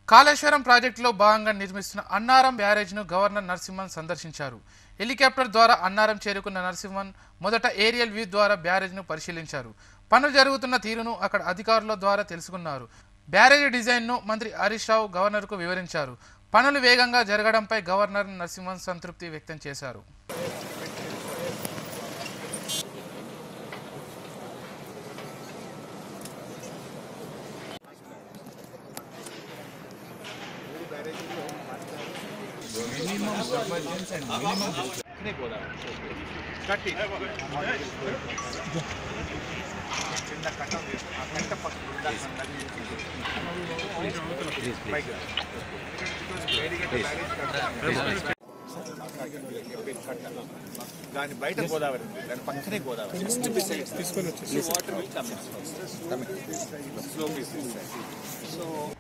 కాళేశ్వరం ప్రాజెక్టులో భాగంగా నిర్మిస్తున్న అన్నారం బ్యారేజ్ను గవర్నర్ నరసింహన్ సందర్శించారు హెలికాప్టర్ ద్వారా అన్నారం చేరుకున్న నరసింహన్ మొదట ఏరియల్ వ్యూ ద్వారా బ్యారేజ్ను పరిశీలించారు పనులు జరుగుతున్న తీరును అక్కడ అధికారుల ద్వారా తెలుసుకున్నారు బ్యారేజ్ డిజైన్ను మంత్రి హరీష్ రావు గవర్నర్కు వివరించారు పనులు వేగంగా జరగడంపై గవర్నర్ నరసింహన్ సంతృప్తి వ్యక్తం చేశారు కట్టి చిన్న కట్ట ఉంది. ఆ కట్ట పక్కన పైకి రా. వేడిగడ్డ బ్యారేజ్ కట్ట. కట్ట. దాని బయట గోదావరి ఉంది దాని పక్కనే గోదావరి తీసుకొని వచ్చేసి water will come slow so